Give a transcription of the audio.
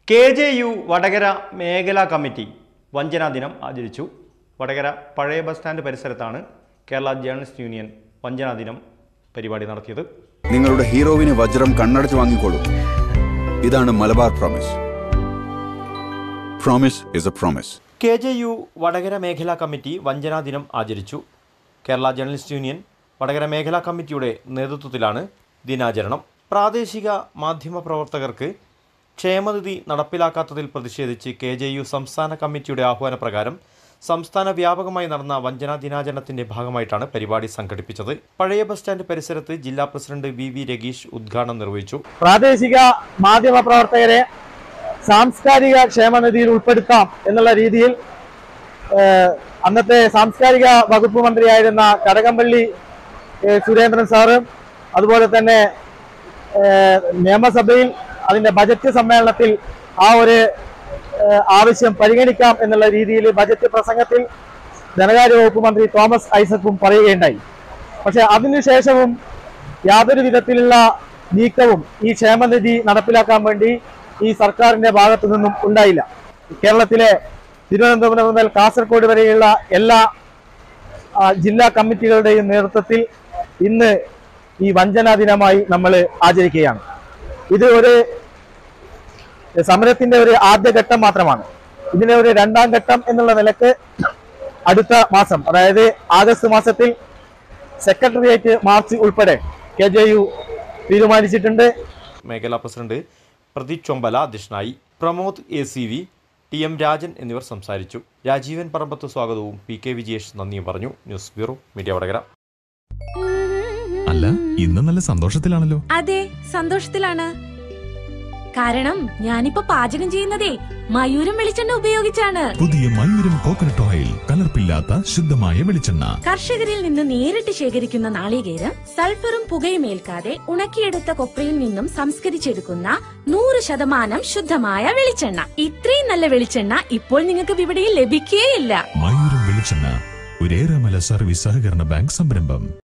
K J U Vadakara മേഖലാ committee വഞ്ചനാ ദിനം ആചരിച്ചു വടകര പഴയ ബസ് സ്റ്റാൻഡ് പരിസരത്താണ് കേരള ജേർണലിസ്റ്റ് യൂണിയൻ വഞ്ചനാ ദിനം പരിപാടി നടത്തിയത് നിങ്ങളുടെ ഹീറോവിന് വജ്രം കണ്ണടച്ച് വാങ്ങിക്കോളൂ ഇതാണ് Malabar promise promise is a promise K J U Vadakara മേഖലാ കമ്മിറ്റി വഞ്ചനാ ദിനം ആചരിച്ചു കേരള ജേർണലിസ്റ്റ് യൂണിയൻ വടകര മേഖലാ കമ്മിറ്റിയുടെ നേതൃത്വത്തിലാണ് ദിനാചരണം പ്രാദേശിക മാധ്യമ പ്രവർത്തകർക്ക് ക്ഷേമനിധി നടപ്പിലാക്കാത്തതിൽ പ്രതിഷേധിച്ച് കെ ജെ യു സംസ്ഥാന കമ്മിറ്റിയുടെ ആഹ്വാനപ്രകാരം സംസ്ഥാന വ്യാപകമായി നടന്ന വഞ്ചനാ ദിനാചരണത്തിന്റെ ഭാഗമായിട്ടാണ് പരിപാടി സംഘടിപ്പിച്ചത് പഴയ ബസ് സ്റ്റാൻഡ് പരിസരത്ത് ജില്ലാ പ്രസിഡന്റ് വി വി രഗീഷ് ഉദ്ഘാടനം നിർവഹിച്ചു പ്രാദേശിക മാധ്യമ പ്രവർത്തകരെ സാംസ്കാരിക ക്ഷേമനിധിയിൽ ഉൾപ്പെടുത്താം എന്നുള്ള രീതിയിൽ ഏഹ്, അന്നത്തെ സാംസ്കാരിക വകുപ്പ് മന്ത്രിയായിരുന്ന കടകംപള്ളി ഏഹ്, സുരേന്ദ്രൻ സാറ് അതുപോലെ തന്നെ ഏഹ്, നിയമസഭയിൽ അതിന്റെ ബജറ്റ് സമ്മേളനത്തിൽ ആ ഒരു ഏഹ്, ആവശ്യം പരിഗണിക്കാം എന്നുള്ള രീതിയിൽ ബജറ്റ് പ്രസംഗത്തിൽ ധനകാര്യ വകുപ്പ് മന്ത്രി തോമസ് ഐസക്കും പറയുകയുണ്ടായി പക്ഷെ അതിനുശേഷവും യാതൊരു വിധത്തിലുള്ള നീക്കവും ഈ ക്ഷേമനിധി നടപ്പിലാക്കാൻ വേണ്ടി ഈ സർക്കാരിന്റെ ഭാഗത്തു നിന്നും ഉണ്ടായില്ല കേരളത്തിലെ തിരുവനന്തപുരം മുതൽ കാസർഗോഡ് വരെയുള്ള എല്ലാ ആ, ജില്ലാ കമ്മിറ്റികളുടെയും നേതൃത്വത്തിൽ ഇന്ന് ഈ വഞ്ചനാ ദിനമായി നമ്മൾ ആചരിക്കുകയാണ് ഇത് ഒരു സമരത്തിന്റെ ഒരു ആദ്യഘട്ടം മാത്രമാണ് ഇതിന്റെ ഒരു രണ്ടാം ഘട്ടം എന്നുള്ള നിലക്ക് അടുത്ത മാസം അതായത് ആഗസ്റ്റ് മാസത്തിൽ സെക്രട്ടേറിയറ്റ് മാർച്ച് ഉൾപ്പെടെ കെ ജെ യു തീരുമാനിച്ചിട്ടുണ്ട് മേഖലാ പ്രസിഡന്റ് പ്രദീപ് ചൊമ്പല അധ്യക്ഷനായി Pramod A C V T M Rajan എന്നിവർ സംസാരിച്ചു രാജീവൻ പറമ്പത്ത് സ്വാഗതവും പി കെ വിജയേഷ് നന്ദിയും പറഞ്ഞു ന്യൂസ് ബ്യൂറോ മീഡിയ വടകര അല്ല ഇന്ന് നല്ല സന്തോഷത്തിലാണല്ലോ അതെ സന്തോഷത്തിലാണ് കാരണം ഞാനിപ്പോ പാചകം ചെയ്യുന്നതേ മയൂരം വെളിച്ചെണ്ണ ഉപയോഗിച്ചാണ് പുതിയ മയൂരം കോക്കനട്ട് ഓയിൽ കലർപ്പില്ലാത്ത ശുദ്ധമായ വെളിച്ചെണ്ണ കർഷകരിൽ നിന്ന് നേരിട്ട് ശേഖരിക്കുന്ന നാളികേരം സൾഫറും പുകയും ഏൽക്കാതെ ഉണക്കിയെടുത്ത കൊപ്രയിൽ നിന്നും സംസ്കരിച്ചെടുക്കുന്ന നൂറ് ശതമാനം ശുദ്ധമായ വെളിച്ചെണ്ണ ഇത്രയും നല്ല വെളിച്ചെണ്ണ ഇപ്പോൾ നിങ്ങൾക്ക് വിപണിയിൽ ലഭിക്കുകയില്ല മയൂരം വെളിച്ചെണ്ണ ഒരേറെമല സർവീസ് സഹകരണ ബാങ്ക് സംരംഭം